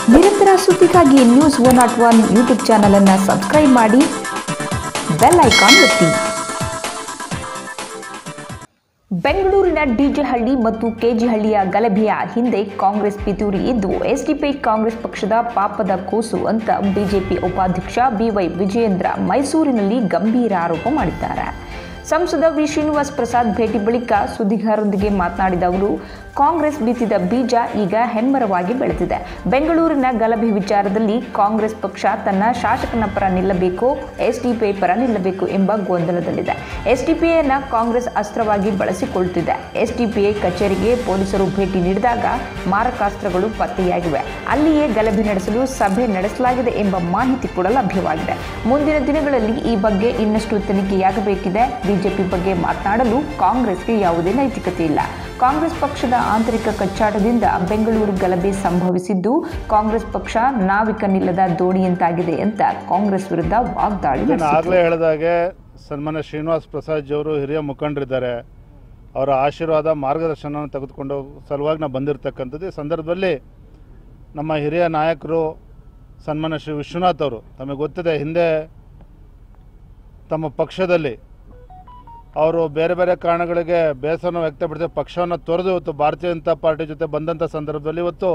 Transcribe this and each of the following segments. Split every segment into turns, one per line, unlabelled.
ನಿರಂತರ ಸುದ್ದಿಗಾಗಿ news one not one YouTube channel ಅನ್ನು ಸಬ್ಸ್ಕ್ರೈಬ್ ಮಾಡಿ ಬೆಲ್ ಐಕಾನ್ ಒತ್ತಿ ಬೆಂಗಳೂರಿನ ಡಿಜೆಹಳ್ಳಿ ಮತ್ತು ಕೆಜಿಹಳ್ಳಿಯ ಗಲಭೆಯ ಹಿಂದೆ ಕಾಂಗ್ರೆಸ್ ಪಿತೂರಿ ಇದ್ದು ಎಸ್ಡಿಪಿ ಕಾಂಗ್ರೆಸ್ ಪಕ್ಷದ ಪಾಪದ ಕೂಸು ಅಂತ ಬಿಜೆಪಿ ಉಪಾಧ್ಯಕ್ಷ ಬಿವೈ ವಿಜಯೇಂದ್ರ ಮೈಸೂರಿನಲ್ಲಿ ಗಂಭೀರ ಆರೋಪ ಮಾಡಿದ್ದಾರೆ ಸಂಸದ ವಿ ಶ್ರೀನಿವಾಸ್ ಪ್ರಸಾದ್ ಭೇಟಿ ಬಳಿಕ ಸುದ್ದಿಗಾರರೊಂದಿಗೆ ಮಾತನಾಡಿದ ಅವರು ಕಾಂಗ್ರೆಸ್ ಬಿತ್ತಿದ ಬೀಜ ಈಗ ಹೆಮ್ಮರವಾಗಿ ಬೆಳೆದಿದೆ ಬೆಂಗಳೂರಿನ ಗಲಭೆ ವಿಚಾರದಲ್ಲಿ ಕಾಂಗ್ರೆಸ್ ಪಕ್ಷ ತನ್ನ ಶಾಸಕನ ಪರ ನಿಲ್ಲಬೇಕು ಎಸ್ಡಿಪಿಐ ಪರ ನಿಲ್ಲಬೇಕು ಎಂಬ ಗೊಂದಲದಲ್ಲಿದೆ ಎಸ್ಡಿಪಿಐನ ಕಾಂಗ್ರೆಸ್ ಅಸ್ತ್ರವಾಗಿ ಬಳಸಿಕೊಳ್ಳುತ್ತಿದೆ ಎಸ್ಡಿಪಿಐ ಕಚೇರಿಗೆ ಪೊಲೀಸರು ಭೇಟಿ ನೀಡಿದಾಗ ಮಾರಕಾಸ್ತ್ರಗಳು ಪತ್ತೆಯಾಗಿವೆ ಅಲ್ಲಿಯೇ ಗಲಭೆ ನಡೆಸಲು ಸಭೆ ನಡೆಸಲಾಗಿದೆ ಎಂಬ ಮಾಹಿತಿ ಕೂಡ ಲಭ್ಯವಾಗಿದೆ ಮುಂದಿನ ದಿನಗಳಲ್ಲಿ ಈ ಬಗ್ಗೆ ಇನ್ನಷ್ಟು ತನಿಖೆಯಾಗಬೇಕಿದೆ ಬಿಜೆಪಿ ಬಗ್ಗೆ ಮಾತನಾಡಲು ಕಾಂಗ್ರೆಸ್ಗೆ ಯಾವುದೇ ನೈತಿಕತೆ ಇಲ್ಲ ಕಾಂಗ್ರೆಸ್ ಪಕ್ಷದ ಆಂತರಿಕ ಕಚ್ಚಾಟದಿಂದ ಬೆಂಗಳೂರು ಗಲಭೆ ಸಂಭವಿಸಿದ್ದು ಕಾಂಗ್ರೆಸ್ ಪಕ್ಷ ನಾವಿಕನಿಲ್ಲದ ದೋಣಿಯಂತಾಗಿದೆ ಅಂತ ಕಾಂಗ್ರೆಸ್ ವಿರುದ್ಧ ವಾಗ್ದಾಳಿ
ನಾನು
ನಡೆಸಿತು
ಆಗಲೇ ಹೇಳಿದಾಗೆ ಸನ್ಮಾನ್ಯ ಶ್ರೀನಿವಾಸ್ ಪ್ರಸಾದ್ ಅವರು ಹಿರಿಯ ಮುಖಂಡರಿದ್ದಾರೆ ಅವರ ಆಶೀರ್ವಾದ ಮಾರ್ಗದರ್ಶನ ತೆಗೆದುಕೊಂಡು ಸಲುವಾಗಿ ನಾವು ಬಂದಿರತಕ್ಕಂಥದ್ದು ಈ ಸಂದರ್ಭದಲ್ಲಿ ನಮ್ಮ ಹಿರಿಯ ನಾಯಕರು ಸನ್ಮಾನ್ಯ ಶ್ರೀ ವಿಶ್ವನಾಥ್ ಅವರು ತಮಗೆ ಗೊತ್ತಿದೆ ಹಿಂದೆ ತಮ್ಮ ಪಕ್ಷದಲ್ಲಿ ಅವರು ಬೇರೆ ಬೇರೆ ಕಾರಣಗಳಿಗೆ ಬೇಸರವನ್ನು ವ್ಯಕ್ತಪಡಿಸಿ ಪಕ್ಷವನ್ನು ತೊರೆದು ಇವತ್ತು ಭಾರತೀಯ ಜನತಾ ಪಾರ್ಟಿ ಜೊತೆ ಬಂದಂಥ ಸಂದರ್ಭದಲ್ಲಿ ಇವತ್ತು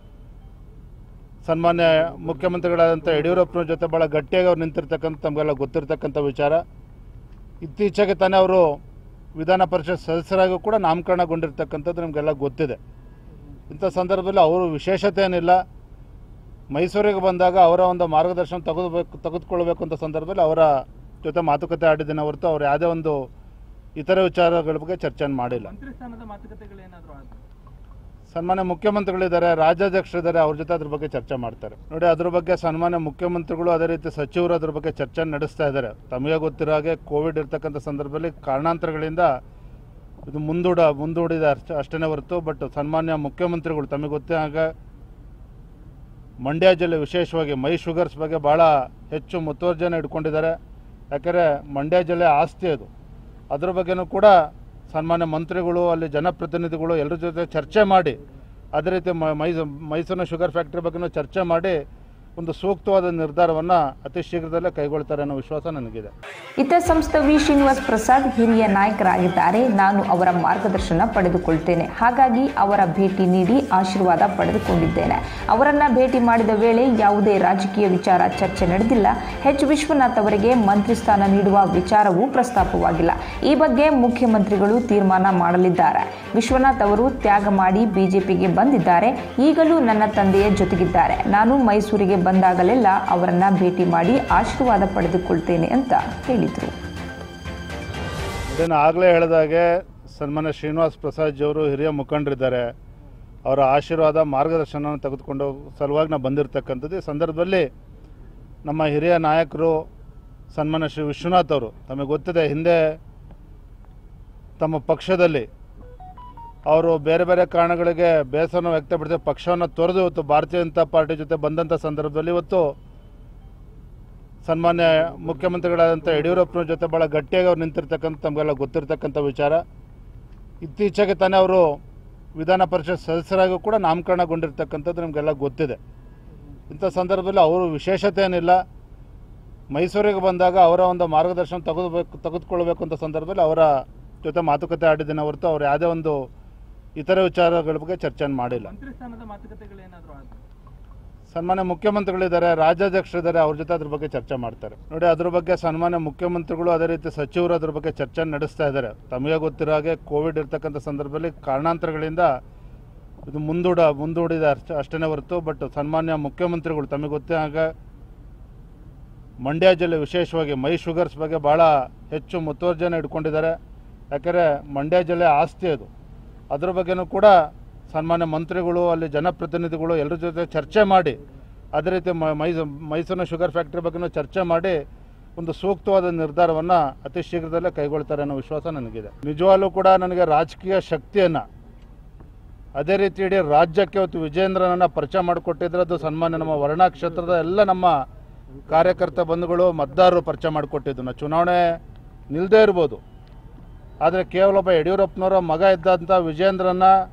ಸನ್ಮಾನ್ಯ ಮುಖ್ಯಮಂತ್ರಿಗಳಾದಂಥ ಯಡಿಯೂರಪ್ಪನ ಜೊತೆ ಭಾಳ ಗಟ್ಟಿಯಾಗಿ ಅವ್ರು ನಿಂತಿರ್ತಕ್ಕಂಥ ತಮಗೆಲ್ಲ ಗೊತ್ತಿರ್ತಕ್ಕಂಥ ವಿಚಾರ ಇತ್ತೀಚೆಗೆ ತಾನೇ ಅವರು ವಿಧಾನ ಪರಿಷತ್ ಸದಸ್ಯರಾಗೂ ಕೂಡ ನಾಮಕರಣಗೊಂಡಿರ್ತಕ್ಕಂಥದ್ದು ನಮಗೆಲ್ಲ ಗೊತ್ತಿದೆ ಇಂಥ ಸಂದರ್ಭದಲ್ಲಿ ಅವರು ವಿಶೇಷತೆ ಏನಿಲ್ಲ ಮೈಸೂರಿಗೆ ಬಂದಾಗ ಅವರ ಒಂದು ಮಾರ್ಗದರ್ಶನ ತೆಗೆದುಬೇಕು ತೆಗೆದುಕೊಳ್ಬೇಕು ಅಂತ ಸಂದರ್ಭದಲ್ಲಿ ಅವರ ಜೊತೆ ಮಾತುಕತೆ ಆಡಿದ್ದೇನೆ ಹೊರತು ಅವ್ರು ಯಾವುದೇ ಒಂದು ಇತರೆ ವಿಚಾರಗಳ ಬಗ್ಗೆ ಚರ್ಚೆಯನ್ನು ಮಾಡಿಲ್ಲ
ಮಂತ್ರಿ ಸ್ಥಾನದ ಮಾತುಕತೆಗಳೇನಾದರೂ ಆದ್ರೂ
ಸನ್ಮಾನ್ಯ ಮುಖ್ಯಮಂತ್ರಿಗಳಿದ್ದಾರೆ ರಾಜ್ಯಾಧ್ಯಕ್ಷರಿದ್ದಾರೆ ಅವ್ರ ಜೊತೆ ಅದ್ರ ಬಗ್ಗೆ ಚರ್ಚೆ ಮಾಡ್ತಾರೆ ನೋಡಿ ಅದ್ರ ಬಗ್ಗೆ ಸನ್ಮಾನ್ಯ ಮುಖ್ಯಮಂತ್ರಿಗಳು ಅದೇ ರೀತಿ ಸಚಿವರು ಅದ್ರ ಬಗ್ಗೆ ಚರ್ಚೆ ನಡೆಸ್ತಾ ಇದ್ದಾರೆ ತಮಗೆ ಗೊತ್ತಿರೋ ಹಾಗೆ ಕೋವಿಡ್ ಇರ್ತಕ್ಕಂಥ ಸಂದರ್ಭದಲ್ಲಿ ಕಾರಣಾಂತರಗಳಿಂದ ಇದು ಮುಂದೂಡ ಮುಂದೂಡಿದೆ ಅಷ್ಟೇ ಅಷ್ಟೇ ಹೊರತು ಬಟ್ ಸನ್ಮಾನ್ಯ ಮುಖ್ಯಮಂತ್ರಿಗಳು ತಮಗೆ ಗೊತ್ತೇ ಹಾಗೆ ಮಂಡ್ಯ ಜಿಲ್ಲೆ ವಿಶೇಷವಾಗಿ ಮೈ ಶುಗರ್ಸ್ ಬಗ್ಗೆ ಭಾಳ ಹೆಚ್ಚು ಮುತುವರ್ಜಿಯನ್ನು ಇಟ್ಕೊಂಡಿದ್ದಾರೆ ಯಾಕಂದರೆ ಮಂಡ್ಯ ಜಿಲ್ಲೆ ಆಸ್ತಿ ಅದು ಅದ್ರ ಬಗ್ಗೆನೂ ಕೂಡ ಸನ್ಮಾನ್ಯ ಮಂತ್ರಿಗಳು ಅಲ್ಲಿ ಜನಪ್ರತಿನಿಧಿಗಳು ಎಲ್ಲರ ಜೊತೆ ಚರ್ಚೆ ಮಾಡಿ ಅದೇ ರೀತಿ ಮ- ಮೈಸೂ ಮೈಸೂರಿನ ಶುಗರ್ ಫ್ಯಾಕ್ಟ್ರಿ ಬಗ್ಗೆನೂ ಚರ್ಚೆ ಮಾಡಿ ಒಂದು ಸೂಕ್ತವಾದ ನಿರ್ಧಾರವನ್ನು ಅತಿ ಶೀಘ್ರದಲ್ಲೇ ಕೈಗೊಳ್ತಾರೆ ಅನ್ನೋ ವಿಶ್ವಾಸ ನನಗಿದೆ
ಇತ ಸಂಸ್ಥೆ ವಿ ಶ್ರೀನಿವಾಸ್ ಪ್ರಸಾದ್ ಹಿರಿಯ ನಾಯಕರಾಗಿದ್ದಾರೆ ನಾನು ಅವರ ಮಾರ್ಗದರ್ಶನ ಪಡೆದುಕೊಳ್ತೇನೆ ಹಾಗಾಗಿ ಅವರ ಭೇಟಿ ನೀಡಿ ಆಶೀರ್ವಾದ ಪಡೆದುಕೊಂಡಿದ್ದೇನೆ ಅವರನ್ನ ಭೇಟಿ ಮಾಡಿದ ವೇಳೆ ಯಾವುದೇ ರಾಜಕೀಯ ವಿಚಾರ ಚರ್ಚೆ ನಡೆದಿಲ್ಲ ಎಚ್ ವಿಶ್ವನಾಥ್ ಅವರಿಗೆ ಮಂತ್ರಿ ಸ್ಥಾನ ನೀಡುವ ವಿಚಾರವೂ ಪ್ರಸ್ತಾಪವಾಗಿಲ್ಲ ಈ ಬಗ್ಗೆ ಮುಖ್ಯಮಂತ್ರಿಗಳು ತೀರ್ಮಾನ ಮಾಡಲಿದ್ದಾರೆ ವಿಶ್ವನಾಥ್ ಅವರು ತ್ಯಾಗ ಮಾಡಿ ಬಿಜೆಪಿಗೆ ಬಂದಿದ್ದಾರೆ ಈಗಲೂ ನನ್ನ ತಂದೆಯ ಜೊತೆಗಿದ್ದಾರೆ ನಾನು ಮೈಸೂರಿಗೆ ಬಂದಾಗಲೆಲ್ಲ ಅವರನ್ನ ಭೇಟಿ ಮಾಡಿ ಆಶೀರ್ವಾದ ಪಡೆದುಕೊಳ್ತೇನೆ ಅಂತ ಹೇಳಿದರು
ಇದನ್ನು ಆಗಲೇ ಹೇಳಿದಾಗೆ ಸನ್ಮಾನ್ಯ ಶ್ರೀನಿವಾಸ್ ಪ್ರಸಾದ್ ಅವರು ಹಿರಿಯ ಮುಖಂಡರಿದ್ದಾರೆ ಅವರ ಆಶೀರ್ವಾದ ಮಾರ್ಗದರ್ಶನ ತೆಗೆದುಕೊಂಡು ಸಲುವಾಗಿ ನಾವು ಬಂದಿರತಕ್ಕಂಥದ್ದು ಈ ಸಂದರ್ಭದಲ್ಲಿ ನಮ್ಮ ಹಿರಿಯ ನಾಯಕರು ಸನ್ಮಾನ್ಯ ಶ್ರೀ ವಿಶ್ವನಾಥ್ ಅವರು ತಮಗೆ ಗೊತ್ತಿದೆ ಹಿಂದೆ ತಮ್ಮ ಪಕ್ಷದಲ್ಲಿ ಅವರು ಬೇರೆ ಬೇರೆ ಕಾರಣಗಳಿಗೆ ಬೇಸರವನ್ನು ವ್ಯಕ್ತಪಡಿಸಿ ಪಕ್ಷವನ್ನು ತೊರೆದು ಇವತ್ತು ಭಾರತೀಯ ಜನತಾ ಪಾರ್ಟಿ ಜೊತೆ ಬಂದಂಥ ಸಂದರ್ಭದಲ್ಲಿ ಇವತ್ತು ಸನ್ಮಾನ್ಯ ಮುಖ್ಯಮಂತ್ರಿಗಳಾದಂಥ ಯಡಿಯೂರಪ್ಪನ ಜೊತೆ ಭಾಳ ಗಟ್ಟಿಯಾಗಿ ಅವ್ರು ನಿಂತಿರ್ತಕ್ಕಂಥ ತಮಗೆಲ್ಲ ಗೊತ್ತಿರ್ತಕ್ಕಂಥ ವಿಚಾರ ಇತ್ತೀಚೆಗೆ ತಾನೇ ಅವರು ವಿಧಾನ ಪರಿಷತ್ ಸದಸ್ಯರಾಗೂ ಕೂಡ ನಾಮಕರಣಗೊಂಡಿರ್ತಕ್ಕಂಥದ್ದು ನಮಗೆಲ್ಲ ಗೊತ್ತಿದೆ ಇಂಥ ಸಂದರ್ಭದಲ್ಲಿ ಅವರು ವಿಶೇಷತೆ ಏನಿಲ್ಲ ಮೈಸೂರಿಗೆ ಬಂದಾಗ ಅವರ ಒಂದು ಮಾರ್ಗದರ್ಶನ ತೆಗೆದುಬೇಕು ತೆಗೆದುಕೊಳ್ಬೇಕು ಅಂತ ಸಂದರ್ಭದಲ್ಲಿ ಅವರ ಜೊತೆ ಮಾತುಕತೆ ಆಡಿದ್ದೇನೆ ಹೊರತು ಅವ್ರು ಯಾವುದೇ ಒಂದು ಇತರೆ ವಿಚಾರಗಳ ಬಗ್ಗೆ ಚರ್ಚೆಯನ್ನು ಮಾಡಿಲ್ಲ
ಮಂತ್ರಿ ಸ್ಥಾನದ ಮಾತುಕತೆಗಳೇನಾದರೂ ಆದ್ರೂ
ಸನ್ಮಾನ್ಯ ಮುಖ್ಯಮಂತ್ರಿಗಳಿದ್ದಾರೆ ರಾಜ್ಯಾಧ್ಯಕ್ಷರಿದ್ದಾರೆ ಅವ್ರ ಜೊತೆ ಅದ್ರ ಬಗ್ಗೆ ಚರ್ಚೆ ಮಾಡ್ತಾರೆ ನೋಡಿ ಅದ್ರ ಬಗ್ಗೆ ಸನ್ಮಾನ್ಯ ಮುಖ್ಯಮಂತ್ರಿಗಳು ಅದೇ ರೀತಿ ಸಚಿವರು ಅದ್ರ ಬಗ್ಗೆ ಚರ್ಚೆ ನಡೆಸ್ತಾ ಇದ್ದಾರೆ ತಮಗೆ ಗೊತ್ತಿರೋ ಹಾಗೆ ಕೋವಿಡ್ ಇರ್ತಕ್ಕಂಥ ಸಂದರ್ಭದಲ್ಲಿ ಕಾರಣಾಂತರಗಳಿಂದ ಇದು ಮುಂದೂಡ ಮುಂದೂಡಿದೆ ಅಷ್ಟೇ ಅಷ್ಟೇ ಹೊರತು ಬಟ್ ಸನ್ಮಾನ್ಯ ಮುಖ್ಯಮಂತ್ರಿಗಳು ತಮಗೆ ಗೊತ್ತೇ ಹಾಗೆ ಮಂಡ್ಯ ಜಿಲ್ಲೆ ವಿಶೇಷವಾಗಿ ಮೈ ಶುಗರ್ಸ್ ಬಗ್ಗೆ ಭಾಳ ಹೆಚ್ಚು ಮುತುವರ್ಜಿಯನ್ನು ಇಟ್ಕೊಂಡಿದ್ದಾರೆ ಯಾಕಂದರೆ ಮಂಡ್ಯ ಜಿಲ್ಲೆ ಆಸ್ತಿ ಅದು ಅದ್ರ ಬಗ್ಗೆನೂ ಕೂಡ ಸನ್ಮಾನ್ಯ ಮಂತ್ರಿಗಳು ಅಲ್ಲಿ ಜನಪ್ರತಿನಿಧಿಗಳು ಎಲ್ಲರ ಜೊತೆ ಚರ್ಚೆ ಮಾಡಿ ಅದೇ ರೀತಿ ಮ- ಮೈಸೂ ಮೈಸೂರಿನ ಶುಗರ್ ಫ್ಯಾಕ್ಟ್ರಿ ಬಗ್ಗೆನೂ ಚರ್ಚೆ ಮಾಡಿ ಒಂದು ಸೂಕ್ತವಾದ ನಿರ್ಧಾರವನ್ನು ಅತಿ ಶೀಘ್ರದಲ್ಲೇ ಕೈಗೊಳ್ತಾರೆ ಅನ್ನೋ ವಿಶ್ವಾಸ ನನಗಿದೆ ನಿಜವಾಗ್ಲೂ ಕೂಡ ನನಗೆ ರಾಜಕೀಯ ಶಕ್ತಿಯನ್ನು ಅದೇ ರೀತಿ ಇಡೀ ರಾಜ್ಯಕ್ಕೆ ಇವತ್ತು ವಿಜೇಂದ್ರನನ್ನು ಪರಿಚಯ ಮಾಡಿಕೊಟ್ಟಿದ್ರೆ ಅದು ಸನ್ಮಾನ್ಯ ನಮ್ಮ ವರ್ಣ ಕ್ಷೇತ್ರದ ಎಲ್ಲ ನಮ್ಮ ಕಾರ್ಯಕರ್ತ ಬಂಧುಗಳು ಮತದಾರರು ಪರಿಚಯ ಮಾಡಿಕೊಟ್ಟಿದ್ದು ನಾವು ಚುನಾವಣೆ ನಿಲ್ಲದೇ ಇರ್ಬೋದು ಆದರೆ ಕೇವಲ ಒಬ್ಬ ಯಡಿಯೂರಪ್ಪನವರ ಮಗ ಇದ್ದಂಥ ವಿಜೇಂದ್ರನ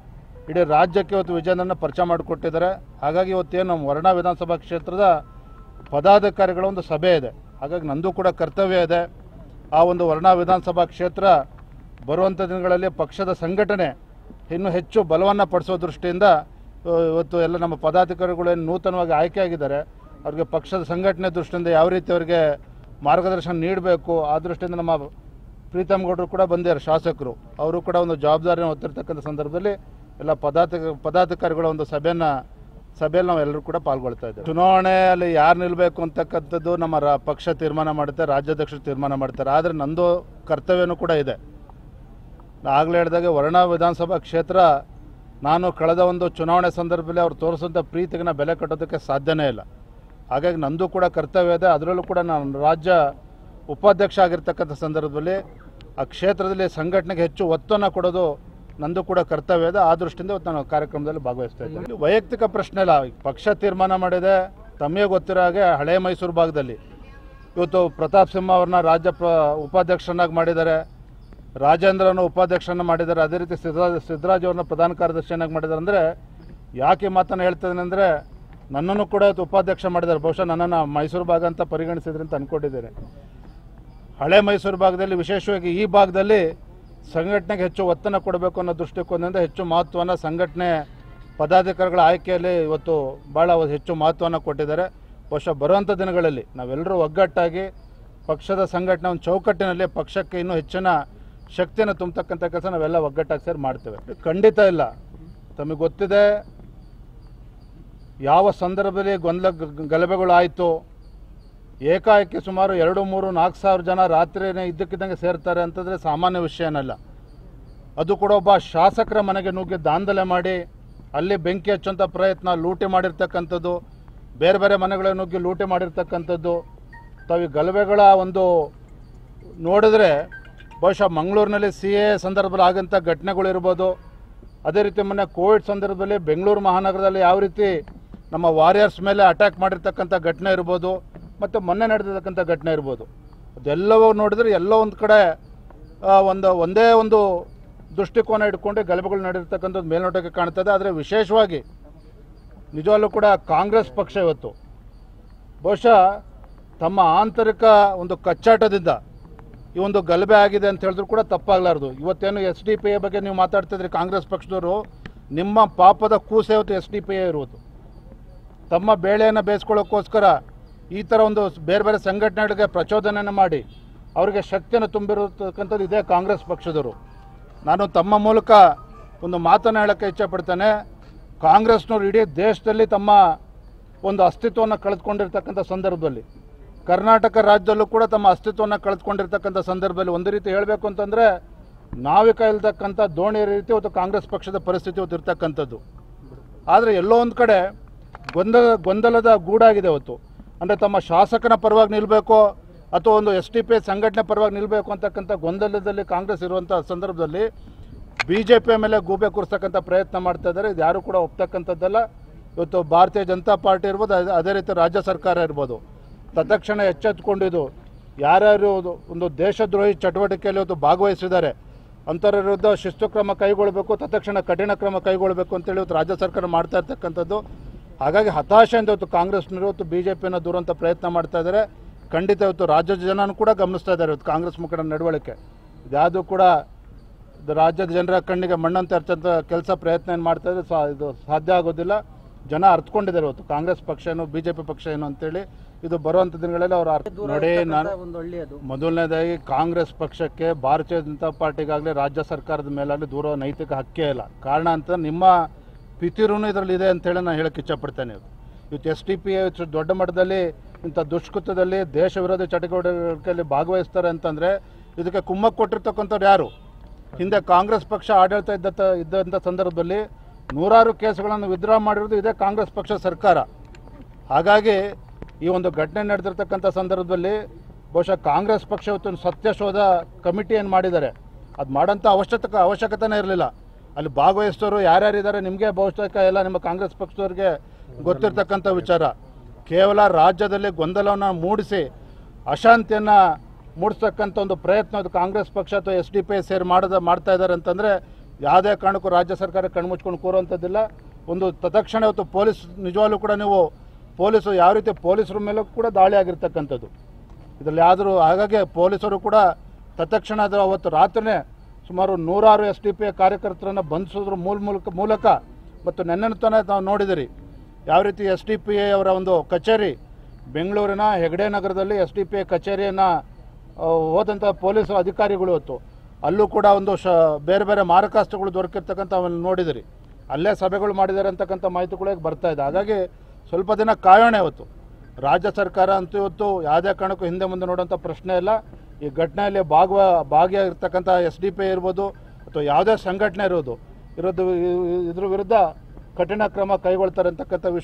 ಇಡೀ ರಾಜ್ಯಕ್ಕೆ ಇವತ್ತು ವಿಜಯನನ್ನ ಪರಿಚಯ ಮಾಡಿಕೊಟ್ಟಿದ್ದಾರೆ ಹಾಗಾಗಿ ಇವತ್ತೇನು ನಮ್ಮ ವರ್ಣ ವಿಧಾನಸಭಾ ಕ್ಷೇತ್ರದ ಪದಾಧಿಕಾರಿಗಳ ಒಂದು ಸಭೆ ಇದೆ ಹಾಗಾಗಿ ನಂದು ಕೂಡ ಕರ್ತವ್ಯ ಇದೆ ಆ ಒಂದು ವರ್ಣ ವಿಧಾನಸಭಾ ಕ್ಷೇತ್ರ ಬರುವಂಥ ದಿನಗಳಲ್ಲಿ ಪಕ್ಷದ ಸಂಘಟನೆ ಇನ್ನೂ ಹೆಚ್ಚು ಬಲವನ್ನು ಪಡಿಸೋ ದೃಷ್ಟಿಯಿಂದ ಆ, ಇವತ್ತು ಎಲ್ಲ ನಮ್ಮ ಪದಾಧಿಕಾರಿಗಳು ಏನು ನೂತನವಾಗಿ ಆಯ್ಕೆಯಾಗಿದ್ದಾರೆ ಅವ್ರಿಗೆ ಪಕ್ಷದ ಸಂಘಟನೆ ದೃಷ್ಟಿಯಿಂದ ಯಾವ ರೀತಿ ಅವರಿಗೆ ಮಾರ್ಗದರ್ಶನ ನೀಡಬೇಕು ಆ ದೃಷ್ಟಿಯಿಂದ ನಮ್ಮ ಪ್ರೀತಮ್ ಗೌಡರು ಕೂಡ ಬಂದಿದ್ದಾರೆ ಶಾಸಕರು ಅವರು ಕೂಡ ಒಂದು ಜವಾಬ್ದಾರಿಯನ್ನು ಹೊತ್ತಿರ್ತಕ್ಕಂಥ ಸಂದರ್ಭದಲ್ಲಿ ಎಲ್ಲ ಪದಾಧಿಕ ಪದಾಧಿಕಾರಿಗಳ ಒಂದು ಸಭೆಯನ್ನು ಸಭೆಯಲ್ಲಿ ನಾವು ಎಲ್ಲರೂ ಕೂಡ ಪಾಲ್ಗೊಳ್ತಾ ಇದ್ದೇವೆ ಚುನಾವಣೆಯಲ್ಲಿ ಯಾರು ನಿಲ್ಲಬೇಕು ಅಂತಕ್ಕಂಥದ್ದು ನಮ್ಮ ರಾ ಪಕ್ಷ ತೀರ್ಮಾನ ಮಾಡುತ್ತೆ ರಾಜ್ಯಾಧ್ಯಕ್ಷರು ತೀರ್ಮಾನ ಮಾಡ್ತಾರೆ ಆದರೆ ನಂದು ಕರ್ತವ್ಯನೂ ಕೂಡ ಇದೆ ಆಗಲೇ ಹೇಳಿದಾಗೆ ವರ್ಣ ವಿಧಾನಸಭಾ ಕ್ಷೇತ್ರ ನಾನು ಕಳೆದ ಒಂದು ಚುನಾವಣೆ ಸಂದರ್ಭದಲ್ಲಿ ಅವ್ರು ತೋರಿಸೋಂಥ ಪ್ರೀತಿಗೆ ನಾ ಬೆಲೆ ಕಟ್ಟೋದಕ್ಕೆ ಸಾಧ್ಯನೇ ಇಲ್ಲ ಹಾಗಾಗಿ ನಂದು ಕೂಡ ಕರ್ತವ್ಯ ಇದೆ ಅದರಲ್ಲೂ ಕೂಡ ನಾನು ರಾಜ್ಯ ಉಪಾಧ್ಯಕ್ಷ ಆಗಿರ್ತಕ್ಕಂಥ ಸಂದರ್ಭದಲ್ಲಿ ಆ ಕ್ಷೇತ್ರದಲ್ಲಿ ಸಂಘಟನೆಗೆ ಹೆಚ್ಚು ಒತ್ತನ್ನು ಕೊಡೋದು ನಂದು ಕೂಡ ಕರ್ತವ್ಯ ಇದೆ ಆ ದೃಷ್ಟಿಯಿಂದ ಇವತ್ತು ನಾನು ಕಾರ್ಯಕ್ರಮದಲ್ಲಿ ಭಾಗವಹಿಸ್ತಾ ಇದ್ದೀನಿ ಇದು ವೈಯಕ್ತಿಕ ಪ್ರಶ್ನೆ ಇಲ್ಲ ಪಕ್ಷ ತೀರ್ಮಾನ ಮಾಡಿದೆ ತಮಗೆ ಗೊತ್ತಿರೋ ಹಾಗೆ ಹಳೆ ಮೈಸೂರು ಭಾಗದಲ್ಲಿ ಇವತ್ತು ಪ್ರತಾಪ್ ಸಿಂಹ ಅವ್ರನ್ನ ರಾಜ್ಯ ಪ್ರ ಉಪಾಧ್ಯಕ್ಷರನ್ನಾಗಿ ಮಾಡಿದ್ದಾರೆ ರಾಜೇಂದ್ರನ ಉಪಾಧ್ಯಕ್ಷರನ್ನ ಮಾಡಿದ್ದಾರೆ ಅದೇ ರೀತಿ ಸಿದ್ದರಾಜ್ ಸಿದ್ದರಾಜ್ ಅವ್ರನ್ನ ಪ್ರಧಾನ ಕಾರ್ಯದರ್ಶಿಯನ್ನಾಗಿ ಮಾಡಿದ್ದಾರೆ ಅಂದರೆ ಯಾಕೆ ಈ ಮಾತನ್ನು ಹೇಳ್ತಿದ್ದೀನಿ ಅಂದರೆ ನನ್ನನ್ನು ಕೂಡ ಇವತ್ತು ಉಪಾಧ್ಯಕ್ಷ ಮಾಡಿದ್ದಾರೆ ಬಹುಶಃ ನನ್ನನ್ನು ಮೈಸೂರು ಭಾಗ ಅಂತ ಪರಿಗಣಿಸಿದ್ರಿ ಅಂತ ಅಂದ್ಕೊಂಡಿದ್ದೇನೆ ಹಳೆ ಮೈಸೂರು ಭಾಗದಲ್ಲಿ ವಿಶೇಷವಾಗಿ ಈ ಭಾಗದಲ್ಲಿ ಸಂಘಟನೆಗೆ ಹೆಚ್ಚು ಒತ್ತನ್ನು ಕೊಡಬೇಕು ಅನ್ನೋ ದೃಷ್ಟಿಕೋನದಿಂದ ಹೆಚ್ಚು ಮಹತ್ವನ ಸಂಘಟನೆ ಪದಾಧಿಕಾರಿಗಳ ಆಯ್ಕೆಯಲ್ಲಿ ಇವತ್ತು ಭಾಳ ಹೆಚ್ಚು ಮಹತ್ವವನ್ನು ಕೊಟ್ಟಿದ್ದಾರೆ ಬಹುಶಃ ಬರುವಂಥ ದಿನಗಳಲ್ಲಿ ನಾವೆಲ್ಲರೂ ಒಗ್ಗಟ್ಟಾಗಿ ಪಕ್ಷದ ಸಂಘಟನೆ ಒಂದು ಚೌಕಟ್ಟಿನಲ್ಲಿ ಪಕ್ಷಕ್ಕೆ ಇನ್ನೂ ಹೆಚ್ಚಿನ ಶಕ್ತಿಯನ್ನು ತುಂಬತಕ್ಕಂಥ ಕೆಲಸ ನಾವೆಲ್ಲ ಒಗ್ಗಟ್ಟಾಗಿ ಸೇರಿ ಮಾಡ್ತೇವೆ ಖಂಡಿತ ಇಲ್ಲ ತಮಗೆ ಗೊತ್ತಿದೆ ಯಾವ ಸಂದರ್ಭದಲ್ಲಿ ಗೊಂದಲ ಗ- ಗಲಭೆಗಳು ಆಯಿತು ಏಕಾಏಕಿ ಸುಮಾರು ಎರಡು ಮೂರು ನಾಲ್ಕು ಸಾವಿರ ಜನ ರಾತ್ರಿನೇ ಇದ್ದಕ್ಕಿದ್ದಂಗೆ ಸೇರ್ತಾರೆ ಅಂತಂದರೆ ಸಾಮಾನ್ಯ ವಿಷಯ ಏನಲ್ಲ ಅದು ಕೂಡ ಒಬ್ಬ ಶಾಸಕರ ಮನೆಗೆ ನುಗ್ಗಿ ದಾಂಧಲೆ ಮಾಡಿ ಅಲ್ಲಿ ಬೆಂಕಿ ಹಚ್ಚುವಂಥ ಪ್ರಯತ್ನ ಲೂಟಿ ಮಾಡಿರ್ತಕ್ಕಂಥದ್ದು ಬೇರೆ ಬೇರೆ ಮನೆಗಳಿಗೆ ನುಗ್ಗಿ ಲೂಟಿ ಮಾಡಿರ್ತಕ್ಕಂಥದ್ದು ತಾವು ಈ ಗಲಭೆಗಳ ಒಂದು ನೋಡಿದ್ರೆ ಬಹುಶಃ ಮಂಗಳೂರಿನಲ್ಲಿ ಸಿ ಎ ಸಂದರ್ಭದಲ್ಲಿ ಆಗಂಥ ಘಟನೆಗಳಿರ್ಬೋದು ಅದೇ ರೀತಿ ಮೊನ್ನೆ ಕೋವಿಡ್ ಸಂದರ್ಭದಲ್ಲಿ ಬೆಂಗಳೂರು ಮಹಾನಗರದಲ್ಲಿ ಯಾವ ರೀತಿ ನಮ್ಮ ವಾರಿಯರ್ಸ್ ಮೇಲೆ ಅಟ್ಯಾಕ್ ಮಾಡಿರ್ತಕ್ಕಂಥ ಘಟನೆ ಇರ್ಬೋದು ಮತ್ತು ಮೊನ್ನೆ ನಡೆದಿರ್ತಕ್ಕಂಥ ಘಟನೆ ಇರ್ಬೋದು ಅದೆಲ್ಲವೂ ನೋಡಿದ್ರೆ ಎಲ್ಲೋ ಒಂದು ಕಡೆ ಆ, ಒಂದು ಒಂದೇ ಒಂದು ದೃಷ್ಟಿಕೋನ ಇಟ್ಕೊಂಡು ಗಲಭೆಗಳು ನಡೆದಿರ್ತಕ್ಕಂಥದ್ದು ಮೇಲ್ನೋಟಕ್ಕೆ ಕಾಣ್ತದೆ ಆದರೆ ವಿಶೇಷವಾಗಿ ನಿಜವಾಗ್ಲೂ ಕೂಡ ಕಾಂಗ್ರೆಸ್ ಪಕ್ಷ ಇವತ್ತು ಬಹುಶಃ ತಮ್ಮ ಆಂತರಿಕ ಒಂದು ಕಚ್ಚಾಟದಿಂದ ಈ ಒಂದು ಗಲಭೆ ಆಗಿದೆ ಅಂತ ಹೇಳಿದ್ರು ಕೂಡ ತಪ್ಪಾಗಲಾರ್ದು ಇವತ್ತೇನು ಎಸ್ ಡಿ ಪಿ ಎ ಬಗ್ಗೆ ನೀವು ಮಾತಾಡ್ತಿದ್ರಿ ಕಾಂಗ್ರೆಸ್ ಪಕ್ಷದವರು ನಿಮ್ಮ ಪಾಪದ ಕೂಸೆ ಇವತ್ತು ಎಸ್ ಡಿ ಪಿ ಎ ಇರುವುದು ತಮ್ಮ ಬೇಳೆಯನ್ನು ಬೇಯಿಸ್ಕೊಳ್ಳೋಕ್ಕೋಸ್ಕರ ಈ ಥರ ಒಂದು ಬೇರೆ ಬೇರೆ ಸಂಘಟನೆಗಳಿಗೆ ಪ್ರಚೋದನೆಯನ್ನು ಮಾಡಿ ಅವರಿಗೆ ಶಕ್ತಿಯನ್ನು ತುಂಬಿರತಕ್ಕಂಥದ್ದು ಇದೇ ಕಾಂಗ್ರೆಸ್ ಪಕ್ಷದವರು ನಾನು ತಮ್ಮ ಮೂಲಕ ಒಂದು ಮಾತನ್ನು ಹೇಳೋಕ್ಕೆ ಇಚ್ಛಪಡ್ತೇನೆ ಕಾಂಗ್ರೆಸ್ನವರು ಇಡೀ ದೇಶದಲ್ಲಿ ತಮ್ಮ ಒಂದು ಅಸ್ತಿತ್ವವನ್ನು ಕಳೆದುಕೊಂಡಿರ್ತಕ್ಕಂಥ ಸಂದರ್ಭದಲ್ಲಿ ಕರ್ನಾಟಕ ರಾಜ್ಯದಲ್ಲೂ ಕೂಡ ತಮ್ಮ ಅಸ್ತಿತ್ವವನ್ನು ಕಳೆದುಕೊಂಡಿರ್ತಕ್ಕಂಥ ಸಂದರ್ಭದಲ್ಲಿ ಒಂದು ರೀತಿ ಹೇಳಬೇಕು ಅಂತಂದರೆ ನಾವಿಕ ಇಲ್ತಕ್ಕಂಥ ದೋಣಿ ರೀತಿ ಇವತ್ತು ಕಾಂಗ್ರೆಸ್ ಪಕ್ಷದ ಪರಿಸ್ಥಿತಿ ಇವತ್ತು ಇರ್ತಕ್ಕಂಥದ್ದು ಆದರೆ ಎಲ್ಲೋ ಒಂದು ಕಡೆ ಗೊಂದಲ ಗೊಂದಲದ ಗೂಡಾಗಿದೆ ಇವತ್ತು ಅಂದರೆ ತಮ್ಮ ಶಾಸಕನ ಪರವಾಗಿ ನಿಲ್ಲಬೇಕು ಅಥವಾ ಒಂದು ಎಸ್ ಟಿ ಪಿ ಸಂಘಟನೆ ಪರವಾಗಿ ನಿಲ್ಲಬೇಕು ಅಂತಕ್ಕಂಥ ಗೊಂದಲದಲ್ಲಿ ಕಾಂಗ್ರೆಸ್ ಇರುವಂಥ ಸಂದರ್ಭದಲ್ಲಿ ಬಿ ಜೆ ಪಿಯ ಮೇಲೆ ಗೂಬೆ ಕೂರಿಸ್ತಕ್ಕಂಥ ಪ್ರಯತ್ನ ಮಾಡ್ತಾ ಇದ್ದಾರೆ ಇದು ಯಾರು ಕೂಡ ಒಪ್ತಕ್ಕಂಥದ್ದಲ್ಲ ಇವತ್ತು ಭಾರತೀಯ ಜನತಾ ಪಾರ್ಟಿ ಇರ್ಬೋದು ಅದೇ- ಅದೇ ರೀತಿ ರಾಜ್ಯ ಸರ್ಕಾರ ಇರ್ಬೋದು ತತ್ಕ್ಷಣ ಎಚ್ಚೆತ್ತುಕೊಂಡಿದ್ದು ಯಾರ್ಯಾರು ಒಂದು- ಒಂದು ದೇಶದ್ರೋಹಿ ಚಟುವಟಿಕೆಯಲ್ಲಿ ಇವತ್ತು ಭಾಗವಹಿಸಿದ್ದಾರೆ ಅಂಥವ್ರ ವಿರುದ್ಧ ಶಿಸ್ತು ಕ್ರಮ ಕೈಗೊಳ್ಳಬೇಕು ತತ್ಕ್ಷಣ ಕಠಿಣ ಕ್ರಮ ಕೈಗೊಳ್ಳಬೇಕು ಅಂತೇಳಿ ಇವತ್ತು ರಾಜ್ಯ ಸರ್ಕಾರ ಮಾಡ್ತಾ ಇರ್ತಕ್ಕಂಥದ್ದು ಹಾಗಾಗಿ ಹತಾಶೆಯಿಂದ ಇವತ್ತು ಕಾಂಗ್ರೆಸ್ನವರು ಇವತ್ತು ಬಿ ಜೆ ಪಿಯನ್ನು ದೂರಂತ ಪ್ರಯತ್ನ ಮಾಡ್ತಾ ಇದ್ದಾರೆ ಖಂಡಿತ ಇವತ್ತು ರಾಜ್ಯದ ಜನನೂ ಕೂಡ ಗಮನಿಸ್ತಾ ಇದ್ದಾರೆ ಇವತ್ತು ಕಾಂಗ್ರೆಸ್ ಮುಖಂಡರ ನಡವಳಿಕೆ ಇದ್ಯಾವುದು ಕೂಡ ಇದು ರಾಜ್ಯದ ಜನರ ಕಣ್ಣಿಗೆ ಮಣ್ಣಂತ ಹಚ್ಚಂತ ಕೆಲಸ ಪ್ರಯತ್ನ ಏನು ಮಾಡ್ತಾ ಇದ್ರೆ ಸಾ ಇದು ಸಾಧ್ಯ ಆಗೋದಿಲ್ಲ ಜನ ಅರ್ಥಕೊಂಡಿದ್ದಾರೆ ಇವತ್ತು ಕಾಂಗ್ರೆಸ್ ಪಕ್ಷ ಏನು ಬಿ ಜೆ ಪಿ ಪಕ್ಷ ಏನು ಅಂತೇಳಿ ಇದು ಬರುವಂಥ ದಿನಗಳಲ್ಲಿ ಅವ್ರು ಅರ್ಥ ನೋಡಿ ನಾನು
ಒಂದು ಒಳ್ಳೆಯದು
ಮೊದಲನೇದಾಗಿ ಕಾಂಗ್ರೆಸ್ ಪಕ್ಷಕ್ಕೆ ಭಾರತೀಯ ಜನತಾ ಪಾರ್ಟಿಗಾಗಲಿ ರಾಜ್ಯ ಸರ್ಕಾರದ ಮೇಲಾಗಲಿ ದೂರ ನೈತಿಕ ಹಕ್ಕೇ ಇಲ್ಲ ಕಾರಣ ಅಂತ ನಿಮ್ಮ ಪಿತಿರುನು ಇದರಲ್ಲಿ ಇದೆ ಅಂತೇಳಿ ನಾನು ಹೇಳಕ್ಕೆ ಇಚ್ಛಪಡ್ತೇನೆ ಇವತ್ತು ಇವತ್ತು ಎಸ್ ಟಿ ಪಿ ದೊಡ್ಡ ಮಟ್ಟದಲ್ಲಿ ಇಂಥ ದುಷ್ಕೃತ್ಯದಲ್ಲಿ ದೇಶ ವಿರೋಧಿ ಚಟುವಟಿಕೆಯಲ್ಲಿ ಭಾಗವಹಿಸ್ತಾರೆ ಅಂತಂದರೆ ಇದಕ್ಕೆ ಕುಮ್ಮಕ್ಕು ಕೊಟ್ಟಿರ್ತಕ್ಕಂಥವ್ರು ಯಾರು ಹಿಂದೆ ಕಾಂಗ್ರೆಸ್ ಪಕ್ಷ ಆಡಳಿತ ಇದ್ದ ಇದ್ದಂಥ ಸಂದರ್ಭದಲ್ಲಿ ನೂರಾರು ಕೇಸುಗಳನ್ನು ವಿತ್ಡ್ರಾ ಮಾಡಿರೋದು ಇದೇ ಕಾಂಗ್ರೆಸ್ ಪಕ್ಷ ಸರ್ಕಾರ ಹಾಗಾಗಿ ಈ ಒಂದು ಘಟನೆ ನಡೆದಿರ್ತಕ್ಕಂಥ ಸಂದರ್ಭದಲ್ಲಿ ಬಹುಶಃ ಕಾಂಗ್ರೆಸ್ ಪಕ್ಷ ಇವತ್ತು ಒಂದು ಸತ್ಯಶೋಧ ಕಮಿಟಿಯನ್ನು ಮಾಡಿದ್ದಾರೆ ಅದು ಮಾಡೋಂಥ ಅವಶ್ಯಕ ಅವಶ್ಯಕತೆನೇ ಇರಲಿಲ್ಲ ಅಲ್ಲಿ ಭಾಗವಹಿಸಿದವರು ಯಾರ್ಯಾರಿದ್ದಾರೆ ನಿಮಗೆ ಬಹುತೇಕ ಎಲ್ಲ ನಿಮ್ಮ ಕಾಂಗ್ರೆಸ್ ಪಕ್ಷದವ್ರಿಗೆ ಗೊತ್ತಿರ್ತಕ್ಕಂಥ ವಿಚಾರ ಕೇವಲ ರಾಜ್ಯದಲ್ಲಿ ಗೊಂದಲವನ್ನು ಮೂಡಿಸಿ ಅಶಾಂತಿಯನ್ನು ಮೂಡಿಸ್ತಕ್ಕಂಥ ಒಂದು ಪ್ರಯತ್ನ ಅದು ಕಾಂಗ್ರೆಸ್ ಪಕ್ಷ ಅಥವಾ ಎಸ್ ಡಿ ಪಿ ಸೇರಿ ಮಾಡದ ಮಾಡ್ತಾ ಇದ್ದಾರೆ ಅಂತಂದರೆ ಯಾವುದೇ ಕಾರಣಕ್ಕೂ ರಾಜ್ಯ ಸರ್ಕಾರ ಕಣ್ಮುಚ್ಕೊಂಡು ಕೂರುವಂಥದ್ದಿಲ್ಲ ಒಂದು ತತ್ಕ್ಷಣ ಇವತ್ತು ಪೊಲೀಸ್ ನಿಜವಾಗ್ಲೂ ಕೂಡ ನೀವು ಪೊಲೀಸು ಯಾವ ರೀತಿ ಪೊಲೀಸರ ಮೇಲೂ ಕೂಡ ದಾಳಿ ಆಗಿರ್ತಕ್ಕಂಥದ್ದು ಇದರಲ್ಲಿ ಯಾವ್ದಾದ್ರು ಹಾಗಾಗಿ ಪೊಲೀಸರು ಕೂಡ ತತ್ಕ್ಷಣ ಅದು ಅವತ್ತು ರಾತ್ರಿನೇ ಸುಮಾರು ನೂರಾರು ಎಸ್ ಡಿ ಪಿ ಕಾರ್ಯಕರ್ತರನ್ನು ಬಂಧಿಸೋದ್ರ ಮೂಲ ಮೂಲಕ ಮೂಲಕ ಮತ್ತು ನೆನ್ನೆ ತನ ನಾವು ನೋಡಿದಿರಿ ಯಾವ ರೀತಿ ಎಸ್ ಡಿ ಪಿ ಅವರ ಒಂದು ಕಚೇರಿ ಬೆಂಗಳೂರಿನ ಹೆಗಡೆ ನಗರದಲ್ಲಿ ಎಸ್ ಡಿ ಪಿ ಐ ಕಚೇರಿಯನ್ನು ಹೋದಂಥ ಪೊಲೀಸ್ ಅಧಿಕಾರಿಗಳು ಇವತ್ತು ಅಲ್ಲೂ ಕೂಡ ಒಂದು ಶ ಬೇರೆ ಬೇರೆ ಮಾರಕಾಸ್ತ್ರಗಳು ದೊರಕಿರ್ತಕ್ಕಂಥ ಅವನ್ನ ನೋಡಿದಿರಿ ಅಲ್ಲೇ ಸಭೆಗಳು ಮಾಡಿದ್ದಾರೆ ಅಂತಕ್ಕಂಥ ಮಾಹಿತಿಗಳು ಬರ್ತಾ ಇದೆ ಹಾಗಾಗಿ ಸ್ವಲ್ಪ ದಿನ ಕಾಯೋಣ ಇವತ್ತು ರಾಜ್ಯ ಸರ್ಕಾರ ಅಂತೂ ಇವತ್ತು ಯಾವುದೇ ಕಾರಣಕ್ಕೂ ಹಿಂದೆ ಮುಂದೆ ನೋಡೋಂಥ ಪ್ರಶ್ನೆ ಇಲ್ಲ ಈ ಘಟನೆಯಲ್ಲಿ ಭಾಗವ ಭಾಗಿಯಾಗಿರ್ತಕ್ಕಂಥ ಎಸ್ ಡಿ ಪಿ ಇರ್ಬೋದು ಅಥವಾ ಯಾವುದೇ ಸಂಘಟನೆ ಇರೋದು ಇರೋದು ಇ- ಇದ್ರ ವಿರುದ್ಧ ಕಠಿಣ ಕ್ರಮ ಕೈಗೊಳ್ತಾರೆ ಅಂತಕ್ಕಂಥ ವಿಷಯ